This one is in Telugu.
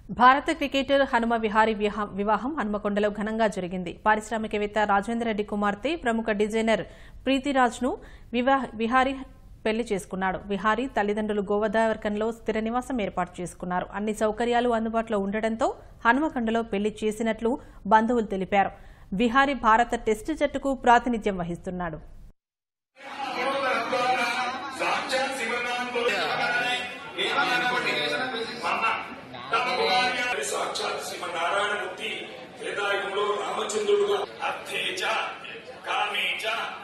భారత క్రికెటర్ హనుమ విహారీ విహా- వివాహం హనుమకొండలో ఘనంగా జరిగింది పారిశ్రామికవేత్త రాజేంద్ర రెడ్డి కుమార్తె ప్రముఖ డిజైనర్ ప్రీతిరాజ్ను వివా- విహారీ పెళ్లి చేసుకున్నాడు విహారీ తల్లిదండ్రులు గోవదావర్కంలో స్థిర నివాసం ఏర్పాటు చేసుకున్నారు అన్ని సౌకర్యాలు అందుబాటులో ఉండటంతో హనుమకొండలో పెళ్లి చేసినట్లు బంధువులు తెలిపారు విహారీ భారత టెస్టు జట్టుకు ప్రాతినిధ్యం వహిస్తున్నాడు సాక్షాత్ శ్రీమన్నారాయణమూర్తి త్రేతాయుగంలో రామచంద్రుడుగా అర్థే చ కామే చ